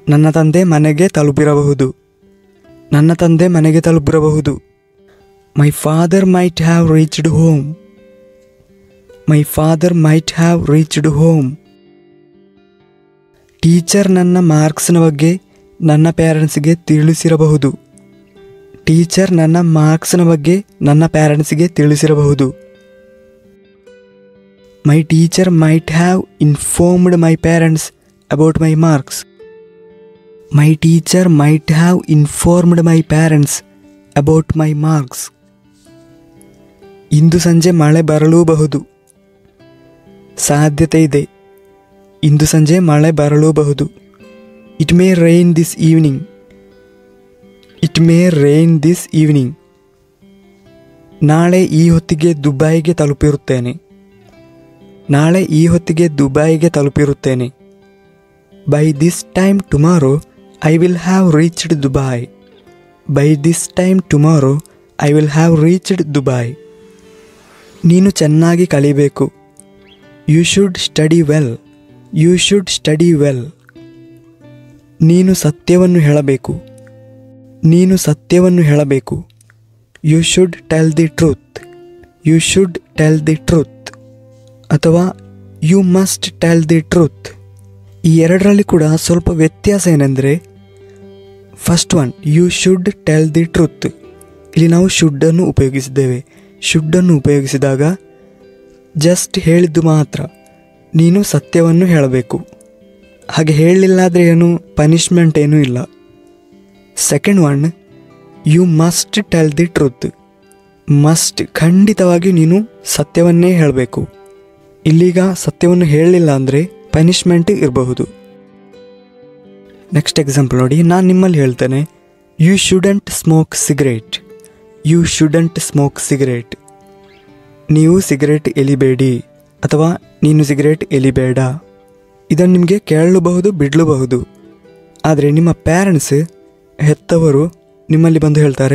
ನನ್ನ ತಂದೆ ಮನೆಗೆ ತಲುಪಿರಬಹುದು ನನ್ನ ತಂದೆ ಮನೆಗೆ ತಲುಪಿರಬಹುದು my father might have reached home my father might have reached home teacher ನನ್ನ ಮಾರ್ಕ್ಸ್ನ ಬಗ್ಗೆ ನನ್ನ ಪೇರೆಂಟ್ಸ್ಗೆ ತಿಳಿಸಿರಬಹುದು ಟೀಚರ್ ನನ್ನ ಮಾರ್ಕ್ಸ್ನ ಬಗ್ಗೆ ನನ್ನ ಪೇರೆಂಟ್ಸ್ಗೆ ತಿಳಿಸಿರಬಹುದು my teacher might have informed my parents about my marks my teacher might have informed my parents about my marks ಇಂದು ಸಂಜೆ ಮಳೆ ಬರಲೂಬಹುದು ಸಾಧ್ಯತೆ ಇದೆ ಇಂದು ಸಂಜೆ ಮಳೆ ಬರಲೂಬಹುದು it may rain this evening it may rain this evening ನಾಳೆ ಈ ಹೊತ್ತಿಗೆ ದುಬೈಗೆ ತಲುಪಿರುತ್ತೇನೆ ನಾಳೆ ಈ ಹೊತ್ತಿಗೆ ದುಬೈಗೆ ತಲುಪಿರುತ್ತೇನೆ by this time tomorrow I will have reached Dubai by this time tomorrow I will have reached Dubai ನೀನು ಚೆನ್ನಾಗಿ ಕಲಿಬೇಕು you should study well you should study well ನೀನು ಸತ್ಯವನ್ನು ಹೇಳಬೇಕು ನೀನು ಸತ್ಯವನ್ನು ಹೇಳಬೇಕು you should tell the truth you should tell the truth ಅಥವಾ you must tell the truth ಈ ಎರಡರಲ್ಲಿ ಕೂಡ ಸ್ವಲ್ಪ ವ್ಯತ್ಯಾಸ ಏನೆಂದರೆ first one you should tell the truth ಇಲ್ಲಿ ನಾವು ಶುಡ್ಡನ್ನು ಉಪಯೋಗಿಸಿದ್ದೇವೆ ಶುಡ್ಡನ್ನು ಉಪಯೋಗಿಸಿದಾಗ ಜಸ್ಟ್ ಹೇಳಿದ್ದು ಮಾತ್ರ ನೀನು ಸತ್ಯವನ್ನು ಹೇಳಬೇಕು ಹಾಗೆ ಹೇಳಲಿಲ್ಲ ಆದರೆ ಏನು ಪನಿಷ್ಮೆಂಟ್ ಏನೂ ಇಲ್ಲ second one you must tell the truth must ಖಂಡಿತವಾಗಿ ನೀನು ಸತ್ಯವನ್ನೇ ಹೇಳಬೇಕು ಇಲ್ಲೀಗ ಸತ್ಯವನ್ನು ಹೇಳಲಿಲ್ಲ ಅಂದರೆ ಪನಿಷ್ಮೆಂಟ್ ಇರಬಹುದು ನೆಕ್ಸ್ಟ್ ಎಕ್ಸಾಂಪಲ್ ನೋಡಿ ನಾನು ನಿಮ್ಮಲ್ಲಿ ಹೇಳ್ತೇನೆ you shouldn't smoke cigarette you shouldn't smoke cigarette ನೀವು ಸಿಗರೇಟ್ ಎಲಿಬೇಡಿ ಅಥವಾ ನೀನು ಸಿಗರೇಟ್ ಎಲಿಬೇಡ ಇದನ್ನು ನಿಮಗೆ ಕೇಳಲೂಬಹುದು ಬಿಡಲೂಬಹುದು ಆದರೆ ನಿಮ್ಮ ಪ್ಯಾರೆಂಟ್ಸ್ ಹೆತ್ತವರು ನಿಮ್ಮಲ್ಲಿ ಬಂದು ಹೇಳ್ತಾರೆ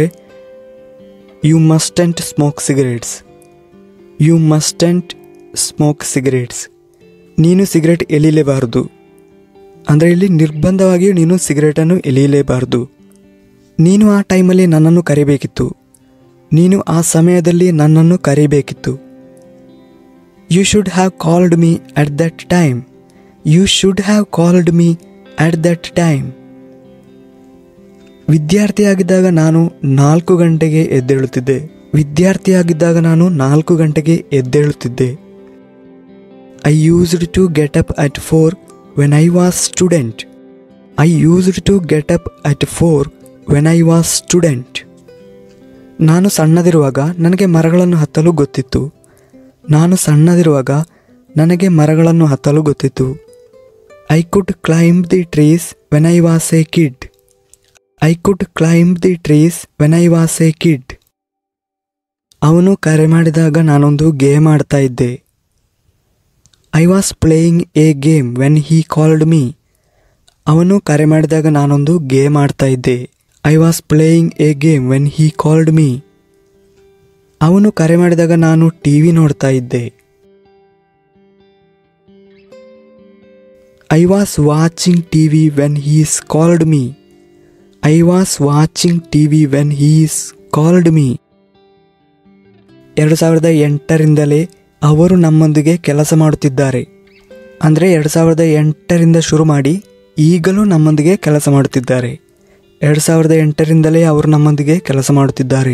you mustn't smoke cigarettes you mustn't smoke cigarettes ನೀನು ಸಿಗರೇಟ್ ಎಲಿಲೇಬಾರದು ಅಂದರೆ ಇಲ್ಲಿ ನಿರ್ಬಂಧವಾಗಿಯೂ ನೀನು ಸಿಗರೇಟನ್ನು ಎಲಿಯಲೇಬಾರದು ನೀನು ಆ ಟೈಮಲ್ಲಿ ನನ್ನನ್ನು ಕರಿಬೇಕಿತ್ತು ನೀನು ಆ ಸಮಯದಲ್ಲಿ ನನ್ನನ್ನು ಕರಿಬೇಕಿತ್ತು you should have called me at that time you should have called me at that time ವಿದ್ಯಾರ್ಥಿಯಾಗಿದ್ದಾಗ ನಾನು ನಾಲ್ಕು ಗಂಟೆಗೆ ಎದ್ದೇಳುತ್ತಿದ್ದೆ ವಿದ್ಯಾರ್ಥಿಯಾಗಿದ್ದಾಗ ನಾನು ನಾಲ್ಕು ಗಂಟೆಗೆ ಎದ್ದೇಳುತ್ತಿದ್ದೆ I used to get up at four when I was student I used to get up at four when I was student ನಾನು ಸಣ್ಣದಿರುವಾಗ ನನಗೆ ಮರಗಳನ್ನು ಹತ್ತಲು ಗೊತ್ತಿತ್ತು ನಾನು ಸಣ್ಣದಿರುವಾಗ ನನಗೆ ಮರಗಳನ್ನು ಹತ್ತಲು ಗೊತ್ತಿತ್ತು I could climb the trees when I was a kid I could climb the trees when I was a kid ಅವನು ಕರೆ ಮಾಡಿದಾಗ ನಾನೊಂದು ಗೇಮ್ ಆಡ್ತಾ ಇದ್ದೆ I was playing a game when he called me ಅವನು ಕರೆ ಮಾಡಿದಾಗ ನಾನೊಂದು ಗೇಮ್ ಆಡ್ತಾ ಇದ್ದೆ I was playing a game when he called me ಅವನು ಕರೆ ಮಾಡಿದಾಗ ನಾನು ಟಿ ವಿ ನೋಡ್ತಾ ಇದ್ದೆ I was watching T V when he's called me I was watching T V when he's called me ಎರಡು ಸಾವಿರದ ಎಂಟರಿಂದಲೇ ಅವರು ನಮ್ಮೊಂದಿಗೆ ಕೆಲಸ ಮಾಡುತ್ತಿದ್ದಾರೆ ಅಂದರೆ ಎರಡು ಸಾವಿರದ ಎಂಟರಿಂದ ಶುರು ಮಾಡಿ ಈಗಲೂ ನಮ್ಮೊಂದಿಗೆ ಕೆಲಸ ಮಾಡುತ್ತಿದ್ದಾರೆ ಎರಡು ಸಾವಿರದ ಎಂಟರಿಂದಲೇ ಅವರು ನಮ್ಮೊಂದಿಗೆ ಕೆಲಸ ಮಾಡುತ್ತಿದ್ದಾರೆ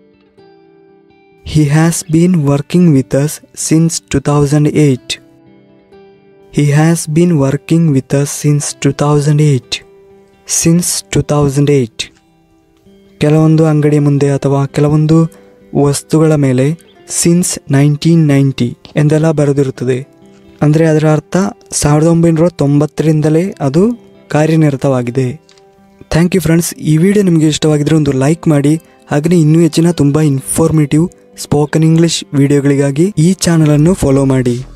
he has been working with us since two thousand eight he has been working with us since two thousand eight since two thousand eight ಕೆಲವೊಂದು ಅಂಗಡಿ ಮುಂದೆ ಅಥವಾ ಕೆಲವೊಂದು ವಸ್ತುಗಳ ಮೇಲೆ ಸಿನ್ಸ್ ನೈನ್ಟೀನ್ ನೈಂಟಿ ಎಂದೆಲ್ಲ ಬರೆದಿರುತ್ತದೆ ಅಂದರೆ ಅದರ ಅರ್ಥ ಸಾವಿರದ ಒಂಬೈನೂರ ತೊಂಬತ್ತರಿಂದಲೇ ಅದು ಕಾರ್ಯನಿರತವಾಗಿದೆ ಥ್ಯಾಂಕ್ ಯು ಫ್ರೆಂಡ್ಸ್ ಈ ವಿಡಿಯೋ ನಿಮಗೆ ಇಷ್ಟವಾಗಿದ್ದರೆ ಒಂದು ಲೈಕ್ ಮಾಡಿ ಹಾಗೆಯೇ ಇನ್ನೂ ಹೆಚ್ಚಿನ ತುಂಬ ಇನ್ಫಾರ್ಮೇಟಿವ್ ಸ್ಪೋಕನ್ ಇಂಗ್ಲಿಷ್ ವಿಡಿಯೋಗಳಿಗಾಗಿ ಈ ಚಾನಲನ್ನು ಫಾಲೋ ಮಾಡಿ